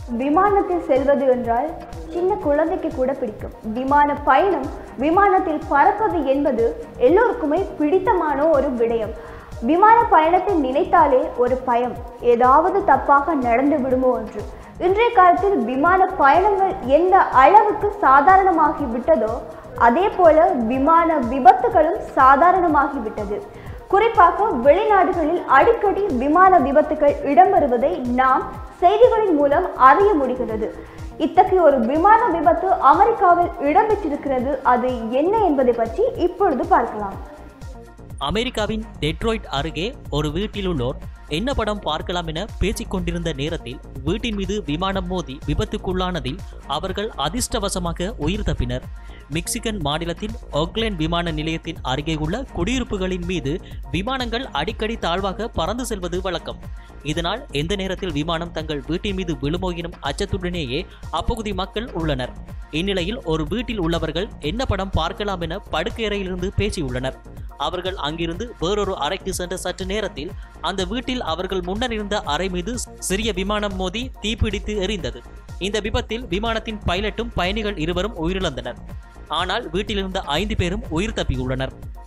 விமானத்தில் செல்வது என்றால் சின்ன குழந்தைக்கு கூட பிடிக்கும் விமான பயணம் விமானத்தில் பறப்பது என்பது எல்லோருக்குமே பிடித்தமான ஒரு விடயம் விமான பயணத்தை நினைத்தாலே ஒரு பயம் ஏதாவது தப்பாக நடந்து விடுமோ என்று இன்றைய காலத்தில் விமான பயணங்கள் எந்த அளவுக்கு சாதாரணமாகி விட்டதோ அதே போல விமான விபத்துகளும் சாதாரணமாகிவிட்டது குறிப்பாக வெளிநாடுகளில் அடிக்கடி விமான விபத்துகள் இடம்பெறுவதை நாம் செய்திகளின் மூலம் அறிய முடிகிறது இத்தகைய ஒரு விமான விபத்து அமெரிக்காவில் இடம்பெற்றிருக்கிறது அது என்ன என்பதை பற்றி இப்பொழுது பார்க்கலாம் அமெரிக்காவின் டெட்ரோய்ட் அருகே ஒரு வீட்டில் உள்ளோர் என்ன படம் பார்க்கலாம் என பேசிக் கொண்டிருந்த நேரத்தில் வீட்டின் மீது விமானம் மோதி விபத்துக்குள்ளானதில் அவர்கள் அதிர்ஷ்டவசமாக உயிர் தப்பினர் மெக்சிகன் மாநிலத்தின் ஒக்லேண்ட் விமான நிலையத்தின் அருகே உள்ள குடியிருப்புகளின் மீது விமானங்கள் அடிக்கடி தாழ்வாக பறந்து செல்வது வழக்கம் இதனால் எந்த நேரத்தில் விமானம் தங்கள் வீட்டின் மீது விழுமோ எனும் அச்சத்துடனேயே அப்பகுதி மக்கள் உள்ளனர் இந்நிலையில் ஒரு வீட்டில் உள்ளவர்கள் என்ன படம் பார்க்கலாம் என படுக்கையறையிலிருந்து பேசியுள்ளனர் அவர்கள் அங்கிருந்து வேறொரு அறைக்கு சென்ற சற்று நேரத்தில் அந்த வீட்டில் அவர்கள் முன்னர் இருந்த அறை மீது சிறிய விமானம் மோதி தீப்பிடித்து எரிந்தது இந்த விபத்தில் விமானத்தின் பைலட்டும் பயணிகள் இருவரும் உயிரிழந்தனர் ஆனால் வீட்டிலிருந்த ஐந்து பேரும் உயிர் தப்பியுள்ளனர்